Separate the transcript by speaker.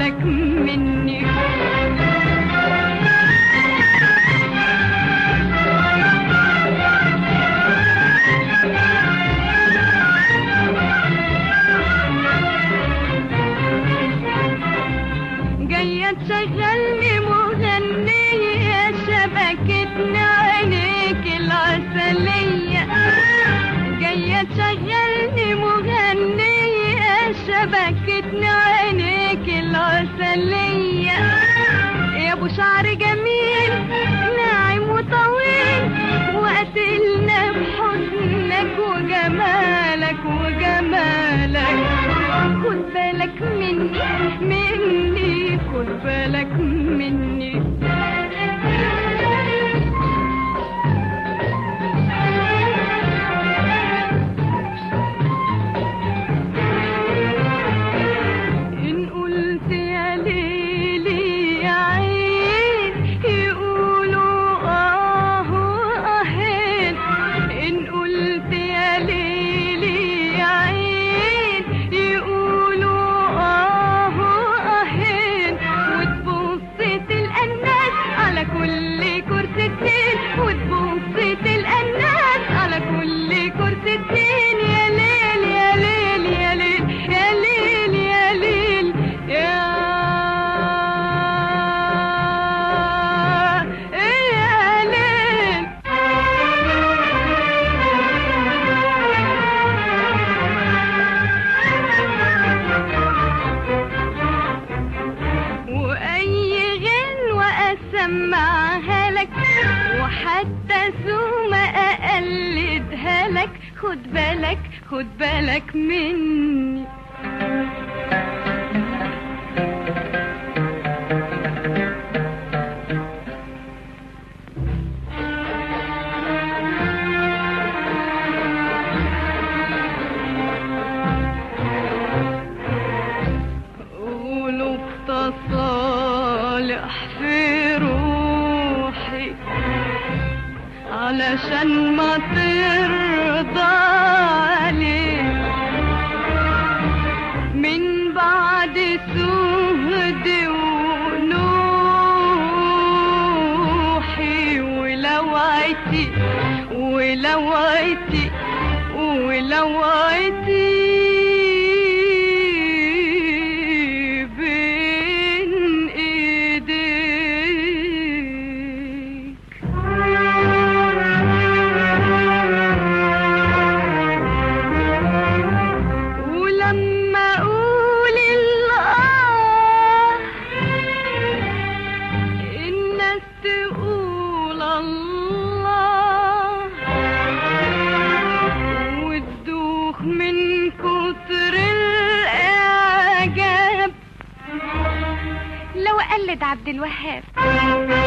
Speaker 1: بالك مني جاية تشغلني مغنية شبكتنا عينيك العسلية جاية تشغلني مغنية شبكتنا عينيك العسلية يا ابو شعر جميل ناعم وطويل وقتلنا بحسنك وجمالك وجمالك خد بالك مني مني خد بالك مني إن قلت يا ليلي يا عين يقولوا آه وآهين إن قلت يا ليلي يا عين يقولوا آه وآهين وتبص تلقى الناس على كل كرسيتين وتبص تلقى الناس على كل كرسيتين يا ليل يا ليل يا ليل يا ليل يا ليل يا يا ليل واي غنوة اسمعها لك وحتى ثم اقلدها لك خد بالك خد بالك مني قولوا تصالح في روحي علشان ما ترضى عليك من بعد سهد ونوحي ولوعتي ولوعتي ولوعتي بين ايديك ولما اقول الاه الناس تقول الله وتدوخ من كتر الاعجاب لو قلد عبد الوهاب